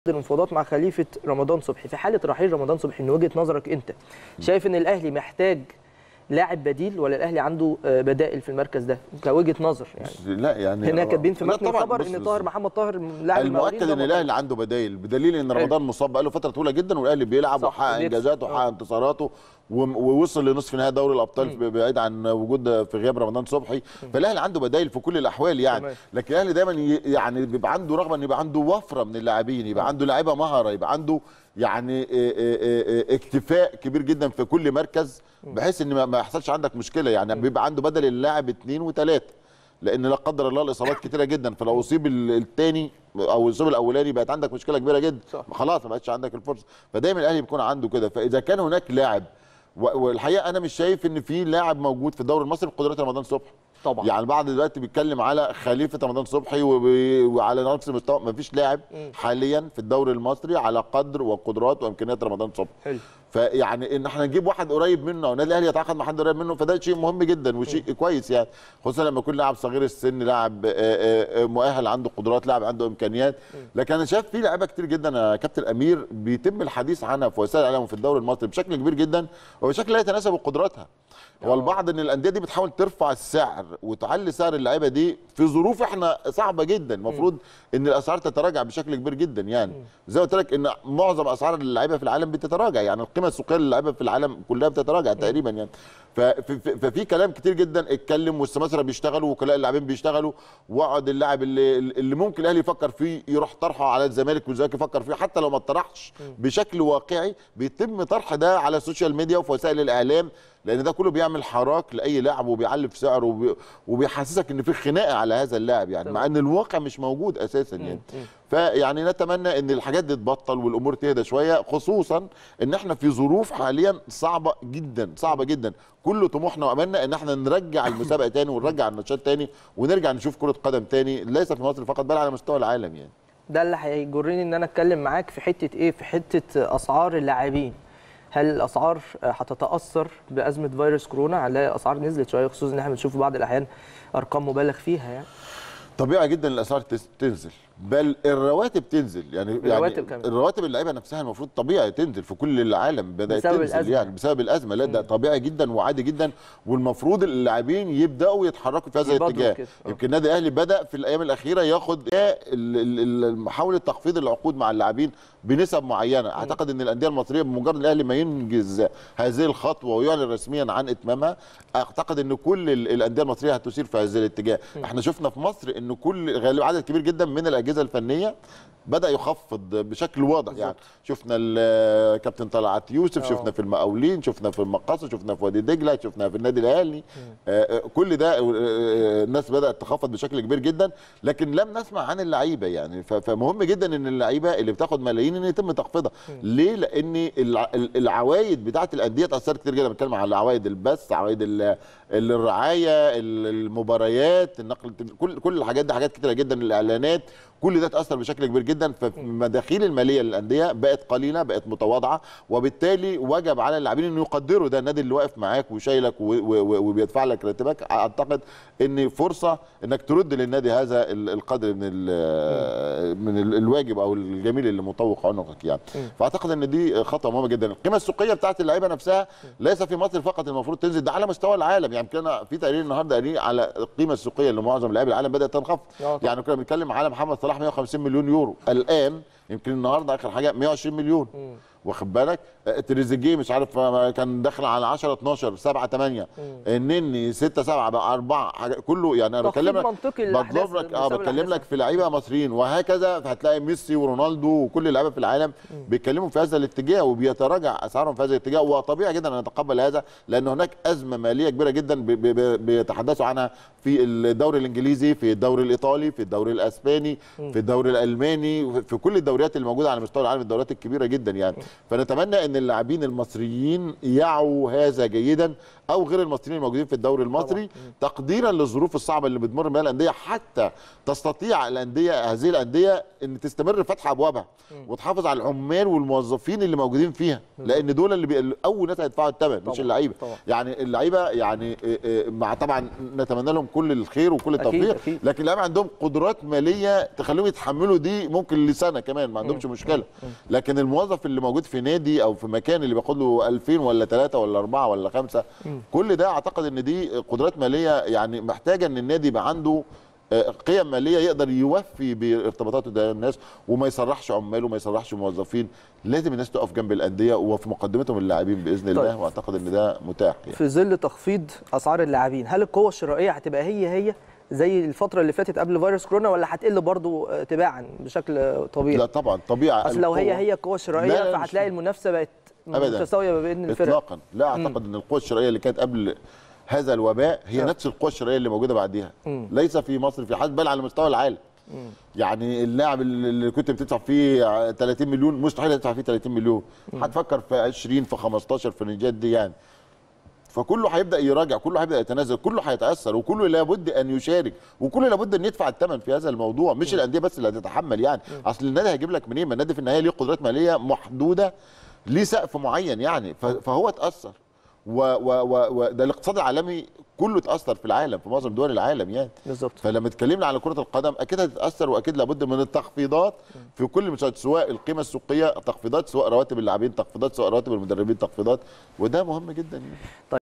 المفاوضات مع خليفه رمضان صبحي في حاله رحيل رمضان صبحي من وجهه نظرك انت شايف ان الاهلي محتاج لاعب بديل ولا الاهلي عنده آه، بدائل في المركز ده كوجهه نظر يعني لا يعني هنا كاتبين في لا متن طبعاً، الخبر بص- ان بص. طاهر محمد طاهر لاعب المقاولين المؤكد ده ان مطلوب. الاهلي عنده بدايل بدليل ان رمضان مصاب بقاله فتره طويله جدا والاهلي بيلعب صح، وحقق وبيكسب. انجازاته وحقق آه. انتصاراته وم- ووصل لنصف نهائي دوري الابطال في- بعيد عن وجود في غياب رمضان صبحي فالاهلي عنده بدايل في كل الاحوال يعني تمام. لكن الاهلي دايما ي- يعني بيبقى عنده رغبه ان يبقى عنده وفره من اللاعبين يبقى عنده لعيبه مهره يبقى عنده يعني إيه إيه إيه اكتفاء كبير جدا في كل مركز بحيث ان ما- ما يحصلش عندك مشكله يعني بيبقى عنده بدل اللاعب اثنين وثلاثه لان لا قدر الله الاصابات كتيره جدا فلو اصيب الثاني او اصيب الاولاني بقت عندك مشكله كبيره جدا صح. خلاص ما بقتش عندك الفرصه فدايما الاهلي بيكون عنده كده فاذا كان هناك لاعب و- والحقيقه انا مش شايف ان في لاعب موجود في الدوري المصري بقدرات رمضان صبحي طبعا يعني البعض دلوقتي بيتكلم على خليفه رمضان صبحي وب- وعلى نفس المستوى ما فيش لاعب حاليا في الدوري المصري على قدر وقدرات وامكانيات رمضان صبحي حلو فيعني ان احنا نجيب واحد قريب منه او النادي الاهلي يتعاقد مع حد قريب منه فده شيء مهم جدا وشيء كويس يعني خصوصا لما يكون لاعب صغير السن لاعب آه، آه، آه، مؤهل عنده قدرات لاعب عنده امكانيات لكن انا شايف في لعيبه كتير جدا يا كابتن امير بيتم الحديث عنها في وسائل الاعلام وفي الدوري المصري بشكل كبير جدا وبشكل لا يتناسب بقدراتها والبعض ان الانديه دي بتحاول ترفع السعر وتعلي سعر اللعيبه دي في ظروف احنا صعبه جدا المفروض ان الاسعار تتراجع بشكل كبير جدا يعني زي ما قلت لك ان معظم اسعار اللعيبه في العالم بتتراجع يعني القيمه السوقيه للعيبه في العالم كلها بتتراجع تقريبا يعني ففي في- ففي كلام كتير جدا اتكلم والسماسره بيشتغلوا وكلاء اللاعبين بيشتغلوا وقعد اللاعب اللي اللي ممكن الاهلي يفكر فيه يروح طرحه على الزمالك والزمالك يفكر فيه حتى لو ما اتطرحش بشكل واقعي بيتم طرح ده على السوشيال ميديا وفي وسائل الاعلام لان ده كله بيعمل حراك لاي لاعب وبيعلي في سعره وبي وبيحسسك ان في خناقه على هذا اللاعب يعني مع ان الواقع مش موجود اساسا يعني فيعني نتمنى ان الحاجات دي تبطل والامور تهدى شويه خصوصا ان احنا في ظروف حاليا صعبه جدا صعبه جدا كل طموحنا واملنا ان احنا نرجع المسابقه تاني ونرجع النشاط تاني ونرجع نشوف كره قدم تاني ليس في مصر فقط بل على مستوى العالم يعني ده اللي هيجرني ان انا اتكلم معاك في حته ايه في حته اسعار اللاعبين هل الاسعار هتتاثر بازمه فيروس كورونا هنلاقي اسعار نزلت شويه خصوصا ان احنا بنشوف في بعض الاحيان ارقام مبالغ فيها يعني طبيعي جدا الاسعار تس- تنزل بل الرواتب تنزل يعني الرواتب يعني كمان. الرواتب اللعيبه نفسها المفروض طبيعي تنزل في كل العالم بدات بسبب تنزل الأزمة. يعني بسبب الازمه لا ده طبيعي جدا وعادي جدا والمفروض اللاعبين يبداوا يتحركوا في هذا يبادروا الاتجاه كده. آه. يمكن النادي الاهلي بدا في الايام الاخيره ياخد ال- ال- ال- محاوله تخفيض العقود مع اللاعبين بنسب معينه اعتقد ان الانديه المصريه بمجرد الاهلي ما ينجز هذه الخطوه ويعلن رسميا عن اتمامها اعتقد ان كل ال- الانديه المصريه هتسير في هذا الاتجاه احنا شفنا في مصر ان كل غالبا عدد كبير جدا من الاجهزه الفنيه بدا يخفض بشكل واضح يعني شفنا ال- كابتن طلعت يوسف آه. شفنا في المقاولين شفنا في المقاصه شفنا في وادي دجله شفنا في النادي الاهلي آه، آه، كل ده آه، آه، الناس بدات تخفض بشكل كبير جدا لكن لم نسمع عن اللعيبه يعني ف- فمهم جدا ان اللعيبه اللي بتاخد ملايين ان يتم تخفيضها ليه لان الع- ال- العوايد بتاعه الانديه اتاثرت كتير جدا بتكلم على عوايد البث عوايد ال- الرعايه ال- المباريات النقل كل كل الحاجات دي حاجات كتيره جدا الاعلانات كل ده اتاثر بشكل كبير جدا فالمداخيل الماليه للانديه بقت قليله بقت متواضعه وبالتالي وجب على اللاعبين انه يقدروا ده النادي اللي واقف معاك وشايلك و- و- و- وبيدفع لك راتبك اعتقد ان فرصه انك ترد للنادي هذا ال- القدر من ال من ال- الواجب او الجميل اللي مطوق عنقك يعني فاعتقد ان دي خطوه مهمه جدا القيمه السوقيه بتاعت اللعيبه نفسها ليس في مصر فقط المفروض تنزل ده على مستوى العالم يعني كنا في تقرير النهارده قارين على القيمه السوقيه لمعظم لاعبي العالم بدات تنخفض آه طبعا. يعني كنا بنتكلم على محمد صلاح 150 مليون يورو الان يمكن النهارده اخر حاجه 120 مليون واخد بالك آه، تريزيجيه مش عارف آه، كان داخل على 10 12 7 8 النني 6 7 بقى 4 حاجة كله يعني انا تخفيض بكلم لك منطقي للأحداث بطلب لك اه بسبب بتكلم الأحداث. لك في لعيبه مصريين وهكذا فهتلاقي ميسي ورونالدو وكل اللعيبه في العالم بيتكلموا في هذا الاتجاه وبيتراجع اسعارهم في هذا الاتجاه وطبيعي جدا ان نتقبل هذا لان هناك ازمه ماليه كبيره جدا بي- بي- بي- بيتحدثوا عنها في الدوري الانجليزي في الدوري الايطالي في الدوري الاسباني في الدوري الالماني في كل الدوريات اللي موجوده على مستوى العالم الدوريات الكبيره جدا يعني فنتمنى ان اللاعبين المصريين يعوا هذا جيدا او غير المصريين الموجودين في الدوري المصري تقديرا للظروف الصعبه اللي بتمر بها الانديه حتى تستطيع الانديه هذه الانديه ان تستمر فتح ابوابها وتحافظ على العمال والموظفين اللي موجودين فيها لان دول اللي بي... اول ناس هيدفعوا الثمن مش طبعاً، اللعيبه طبعاً. يعني اللعيبه يعني آه، آه، مع طبعا نتمنى لهم كل الخير وكل أكيد، التوفيق أكيد. لكن اللعيبه عندهم قدرات ماليه تخليهم يتحملوا دي ممكن لسنه كمان ما عندهمش مشكله لكن الموظف اللي موجود في نادي او في مكان اللي بياخد له 2000 ولا 3 ولا 4 ولا 5 كل ده اعتقد ان دي قدرات ماليه يعني محتاجه ان النادي يبقى عنده آه، قيم ماليه يقدر يوفي بارتباطاته ده الناس وما يسرحش عمال وما يسرحش موظفين لازم الناس تقف جنب الانديه وفي مقدمتهم اللاعبين باذن الله طيب. واعتقد ان ده متاح يعني. في ظل تخفيض اسعار اللاعبين هل القوه الشرائيه هتبقى هي هي زي الفتره اللي فاتت قبل فيروس كورونا ولا هتقل برضو آه، تباعا بشكل طبيعي لا طبعا طبيعه اصل لو هي القوة- هي القوه لا، الشرائيه لا، مش- فهتلاقي المنافسه بقت أبداً. متساويه ما بين الفرق اطلاقا لا اعتقد ان القوه الشرائيه اللي كانت قبل هذا الوباء هي آه. نفس القوه الشرائيه اللي موجوده بعديها مم. ليس في مصر في حد بل على مستوى العالم يعني اللاعب اللي اللي كنت بتدفع فيه 30 مليون مستحيل تدفع فيه 30 مليون هتفكر في 20 في 15 في النجات دي يعني فكله هيبدا يراجع كله هيبدا يتنازل كله هيتاثر وكله لابد ان يشارك وكله لابد ان يدفع الثمن في هذا الموضوع مش الانديه بس اللي هتتحمل يعني اصل النادي هيجيب لك منين ما النادي في النهايه ليه قدرات ماليه محدوده ليه سقف معين يعني ف- فهو اتاثر و و و وده الاقتصاد العالمي كله اتاثر في العالم في معظم دول العالم يعني بالظبط فلما اتكلمنا على كره القدم اكيد هتتاثر واكيد لابد من التخفيضات في كل المساعدات سواء القيمه السوقيه تخفيضات سواء رواتب اللاعبين تخفيضات سواء رواتب المدربين تخفيضات وده مهم جدا يعني.